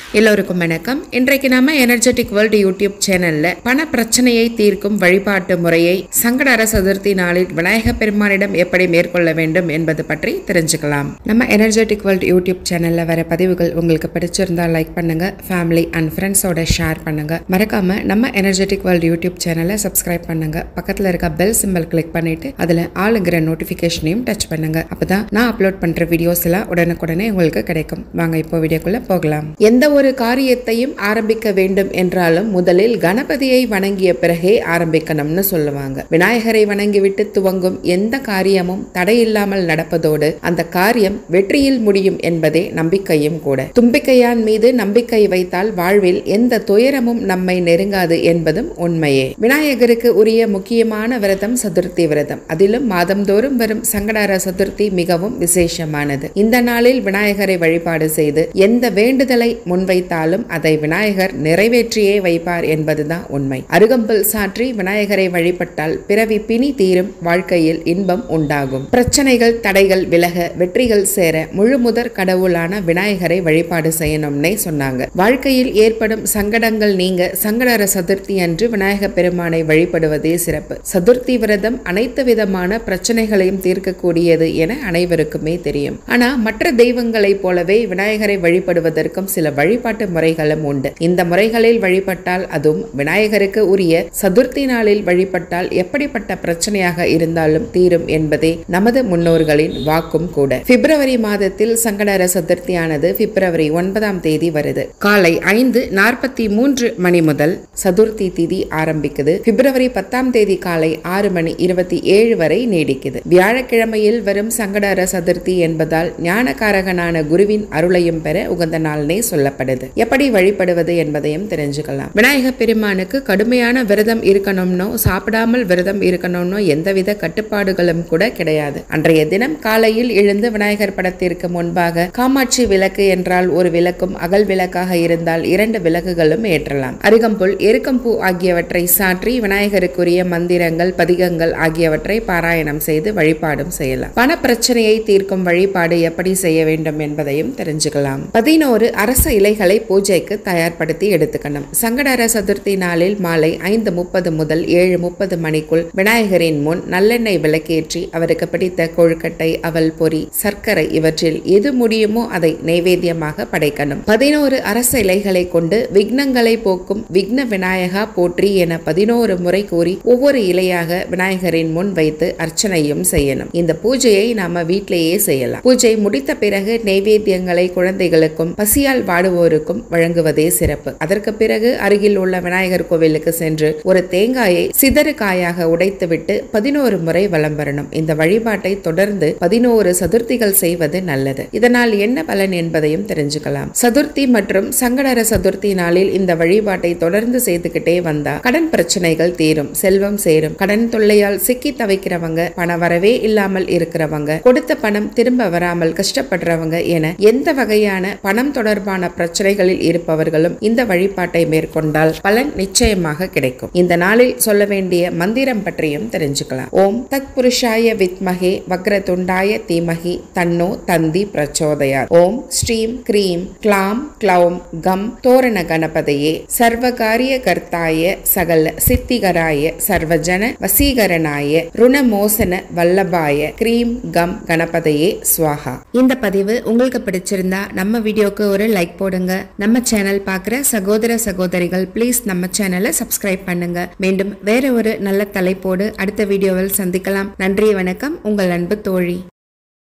எல்லோருக்கும் வணக்கம் இன்றைக்கு நாம எனர்ஜெட்டிக் வேர்ல்டு யூடியூப் சேனல்ல பண பிரச்சனையை தீர்க்கும் வழிபாட்டு முறையை சங்கடர சதுர்த்தி நாளில் விநாயக பெருமானிடம் எப்படி மேற்கொள்ள வேண்டும் என்பது பற்றி தெரிஞ்சுக்கலாம் நம்ம எனர்ஜெட்டிக் வேர்ல்டு யூடியூப் சேனல்ல வர பதிவுகள் உங்களுக்கு பிடிச்சிருந்தா லைக் பண்ணுங்க ஃபேமிலி அண்ட் ஃப்ரெண்ட்ஸோட ஷேர் பண்ணுங்க மறக்காம நம்ம எனர்ஜெட்டிக் வேர்ல்டு யூடியூப் சேனலை சப்ஸ்கிரைப் பண்ணுங்க பக்கத்துல இருக்க பெல் சிம்பல் கிளிக் பண்ணிட்டு அதுல ஆளுங்கிற நோட்டிபிகேஷனையும் டச் பண்ணுங்க அப்பதான் நான் அப்லோட் பண்ற வீடியோஸ் எல்லாம் உடனுக்குடனே உங்களுக்கு கிடைக்கும் வாங்க இப்போ வீடியோக்குள்ள போகலாம் எந்த ஒரு காரியத்தையும் ஆரம்பிக்க வேண்டும் என்றாலும் முதலில் கணபதியை வணங்கிய பிறகே ஆரம்பிக்கணும்னு சொல்லுவாங்க விநாயகரை வணங்கிவிட்டு துவங்கும் எந்த காரியமும் தடையில்லாமல் நடப்பதோடு அந்த காரியம் வெற்றியில் முடியும் என்பதே நம்பிக்கையும் கூட தும்பிக்கையான் மீது நம்பிக்கை வைத்தால் வாழ்வில் எந்த துயரமும் நம்மை நெருங்காது என்பதும் உண்மையே விநாயகருக்கு உரிய முக்கியமான விரதம் சதுர்த்தி விரதம் அதிலும் மாதந்தோறும் வரும் சங்கடார சதுர்த்தி மிகவும் விசேஷமானது இந்த நாளில் விநாயகரை வழிபாடு செய்து எந்த வேண்டுதலை முன்வைத்தாலும் அதை விநாயகர் நிறைவேற்றியே வைப்பார் என்பதுதான் உண்மை அருகம்புல் சாற்றி விநாயகரை வழிபட்டால் பிறவி பிணி தீரும் வாழ்க்கையில் இன்பம் உண்டாகும் பிரச்சனைகள் தடைகள் விலக வெற்றிகள் சேர முழு முதற் கடவுளான விநாயகரை வழிபாடு செய்யணும்னே சொன்னாங்க வாழ்க்கையில் ஏற்படும் சங்கடங்கள் நீங்க சங்கடர சதுர்த்தி அன்று விநாயக பெருமானை வழிபடுவதே சிறப்பு சதுர்த்தி விரதம் அனைத்து விதமான பிரச்சனைகளையும் தீர்க்கக்கூடியது என அனைவருக்குமே தெரியும் ஆனா மற்ற தெய்வங்களைப் போலவே விநாயகரை வழிபடுவதற்கும் சில வழிபாட்டு முறைகளும் உண்டு இந்த முறைகளில் வழிபட்டால் அதுவும் விநாயகருக்கு உரிய சதுர்த்தி நாளில் வழிபட்டால் எப்படிப்பட்ட பிரச்சனையாக இருந்தாலும் தீரும் என்பதே நமது முன்னோர்களின் வாக்கும் கூட பிப்ரவரி மாதத்தில் சங்கடர சதுர்த்தியானது பிப்ரவரி ஒன்பதாம் தேதி வருது காலை ஐந்து நாற்பத்தி மூன்று மணி முதல் சதுர்த்தி திதி ஆரம்பிக்குது பிப்ரவரி பத்தாம் தேதி காலை ஆறு மணி இருபத்தி ஏழு வரை நீடிக்குது வியாழக்கிழமையில் வரும் சங்கடர சதுர்த்தி என்பதால் ஞானகாரகனான குருவின் அருளையும் பெற உகந்த நாள்னே சொல்லப்படுது எப்படி வழிபடுவது என்பதையும் தெரிஞ்சுக்கலாம் விநாயக பெருமானுக்கு கடுமையான விரதம் இருக்கணும்னோ சாப்பிடாமல் விரதம் இருக்கணும்னோ எந்தவித கட்டுப்பாடுகளும் கூட கிடையாது அன்றைய தினம் காலையில் எழுந்து விநாயகர் படத்திற்கு முன்பாக காமாட்சி விளக்கு என்றால் ஒரு விளக்கும் அகல் விளக்காக இருந்தால் இரண்டு விளக்குகளும் ஏற்றலாம் அருகம்புல் எருக்கம்பூ ஆகியவற்றை சாற்றி விநாயகருக்குரிய மந்திரங்கள் பதிகங்கள் ஆகியவற்றை பாராயணம் செய்து வழிபாடும் செய்யலாம் பண பிரச்சனையை தீர்க்கும் வழிபாடு எப்படி செய்ய வேண்டும் என்பதையும் தெரிஞ்சுக்கலாம் பதினோரு அரச இலைகளை பூஜைக்கு தயார்படுத்தி எடுத்துக்கணும் சங்கடர சதுர்த்தி நாளில் மாலை ஐந்து முப்பது முதல் ஏழு முப்பது மணிக்குள் விநாயகரின் முன் நல்லெண்ணெய் விளக்கேற்றி அவருக்கு பிடித்த கொழுக்கட்டை அவல் பொரி சர்க்கரை இவற்றில் எது முடியுமோ அதை நைவேத்தியமாக படைக்கணும் பதினோரு அரச இலைகளை கொண்டு விக்னங்களை போக்கும் விக்ன விநாயகா போற்றி என பதினோரு முறை கூறி ஒவ்வொரு இலையாக விநாயகரின் முன் வைத்து அர்ச்சனையும் செய்யணும் இந்த பூஜையை நாம வீட்டிலேயே செய்யலாம் பூஜை முடித்த பிறகு நெய்வேத்தியங்களை குழந்தைகளுக்கும் பசியால் வாடுவோருக்கும் வழங்குவதே சிறப்பு அதற்கு பிறகு அருகில் உள்ள விநாயகர் கோவிலுக்கு சென்று ஒரு தேங்காயை சிதறு காயாக உடைத்துவிட்டு பதினோரு முறை வலம் வரணும் இந்த வழிபாட்டை தொடர்ந்து பதினோரு சதுர்த்திகள் செய்வது நல்லது இதனால் என்ன பலன் என்பதையும் தெரிஞ்சுக்கலாம் சதுர்த்தி மற்றும் சங்கடர சதுர்த்தி நாளில் இந்த வழிபாட்டை தொடர்ந்து செய்துகிட்டே வந்தா கடன் பிரச்சனைகள் தீரும் செல்வம் சேரும் கடன் தொல்லையால் சிக்கி தவிக்கிறவங்க பண வரவே இல்லாமல் இருக்கிறவங்க கொடுத்த பணம் திரும்ப வராமல் கஷ்டப்படுறவங்க என எந்த வகையான பணம் தொடர்பான பிரச்சனைகளில் இருப்பவர்களும் இந்த வழிபாட்டை மேற்கொண்டால் பலன் நிச்சயமாக கிடைக்கும் இந்த நாளில் சொல்ல வேண்டிய மந்திரம் பற்றியும் தெரிஞ்சுக்கலாம் ஓம் தத் புருஷாய வித்மகே வக்ரதுண்டாய தீமகி தன்னோ தந்தி பிரச்சோதயா ஓம் ஸ்ரீம் கிரீம் க்ளாம் க்ளௌம் கம் தோரண கணபதையே சர்வகாரிய கர்த்தாய சகல சித்திகராய சர்வஜன வசீகரனாய ருணமோசன வல்லபாய கிரீம் கம் கணபதையே ஸ்வாஹா இந்த பதிவு உங்களுக்கு பிடிச்சிருந்தா நம்ம வீடியோக்கு ஒரு லைக் போடுங்க நம்ம சேனல் பார்க்குற சகோதர சகோதரிகள் ப்ளீஸ் நம்ம சேனலை சப்ஸ்கிரைப் பண்ணுங்க மீண்டும் வேற ஒரு நல்ல தலைப்போடு அடுத்த வீடியோவில் சந்திக்கலாம் நன்றி வணக்கம் உங்கள் அன்பு தோழி